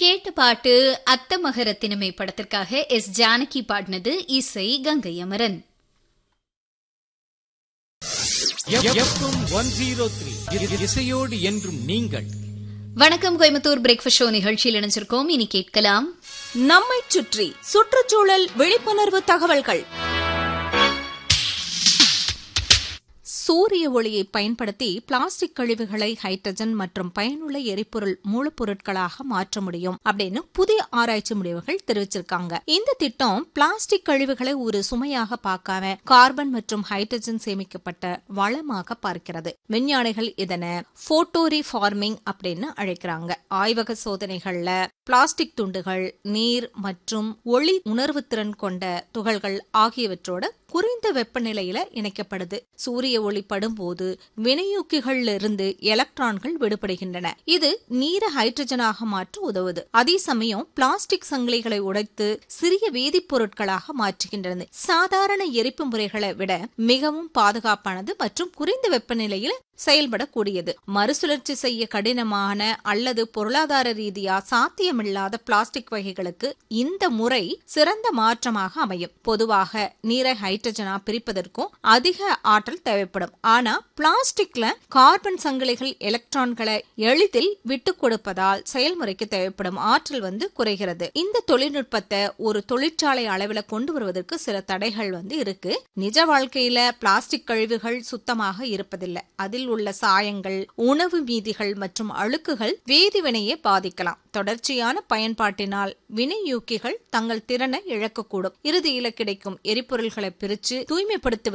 கேட்ட பாட்டு அத்தமகரத்தினமை படத்திற்காக எஸ் ஜானகி பாடினது இசை Gangai Amaran FM one zero three இசையோடு என்றும் நீங்கள் வணக்கம் கோயம்புத்தூர் பிரேக்ஃபாஸ்ட் ஷோ நிகழ்ச்சியில் இணைஞ்சிருக்கோம் இனி கேட்கலாம் நம்மை சுற்றி சுற்றுச்சூழல் விழிப்புணர்வு தகவல்கள் சூரிய ஒளியை பயன்படுத்தி பிளாஸ்டிக் கழிவுகளை ஹைட்ரஜன் மற்றும் பயனுள்ள எரிபொருள் மூலப்பொருட்களாக மாற்ற முடியும் அப்படின்னு புதிய ஆராய்ச்சி முடிவுகள் தெரிவிச்சிருக்காங்க இந்த திட்டம் பிளாஸ்டிக் கழிவுகளை ஒரு சுமையாக பார்க்காம கார்பன் மற்றும் ஹைட்ரஜன் சேமிக்கப்பட்ட வளமாக பார்க்கிறது விஞ்ஞானிகள் இதனை போட்டோரி ஃபார்மிங் அப்படின்னு அழைக்கிறாங்க ஆய்வக சோதனைகள்ல பிளாஸ்டிக் துண்டுகள் நீர் மற்றும் ஒளி உணர்வுத்திறன் கொண்ட துகள்கள் ஆகியவற்றோட குறைந்த வெப்பநிலையில இணைக்கப்படுது சூரிய ஒளி படும்போது வினையூக்கிகள்ல இருந்து எலக்ட்ரான்கள் விடுபடுகின்றன இது நீரை ஹைட்ரஜனாக மாற்ற உதவுது அதே சமயம் பிளாஸ்டிக் சங்கிலிகளை உடைத்து சிறிய வேதிப்பொருட்களாக மாற்றுகின்றன சாதாரண எரிப்பு முறைகளை விட மிகவும் பாதுகாப்பானது மற்றும் குறைந்த வெப்பநிலையில் செயல்படக்கூடியது மறுசுழற்சி செய்ய கடினமான அல்லது பொருளாதார ரீதியா சாத்தியமில்லாத பிளாஸ்டிக் வகைகளுக்கு இந்த முறை சிறந்த மாற்றமாக அமையும் பொதுவாக நீரை ஹைட்ரஜனா பிரிப்பதற்கும் அதிக ஆற்றல் தேவைப்படும் ஆனா பிளாஸ்டிக்ல கார்பன் சங்கிலிகள் எலக்ட்ரான்களை எளிதில் விட்டுக் கொடுப்பதால் செயல்முறைக்கு தேவைப்படும் ஆற்றல் வந்து குறைகிறது இந்த தொழில்நுட்பத்தை ஒரு தொழிற்சாலை அளவில் கொண்டு வருவதற்கு சில தடைகள் வந்து இருக்கு நிஜ வாழ்க்கையில பிளாஸ்டிக் கழிவுகள் சுத்தமாக இருப்பதில்லை அதில் உள்ள சாயங்கள் உணவு மீதிகள் மற்றும் அழுக்குகள் வேதிவினையை பாதிக்கலாம் தொடர்ச்சியான பயன்பாட்டினால் வினையூக்கிகள் தங்கள் திறனை இழக்கக்கூடும் இறுதியில கிடைக்கும் எரிபொருள்களை பிரித்து தூய்மைப்படுத்துவது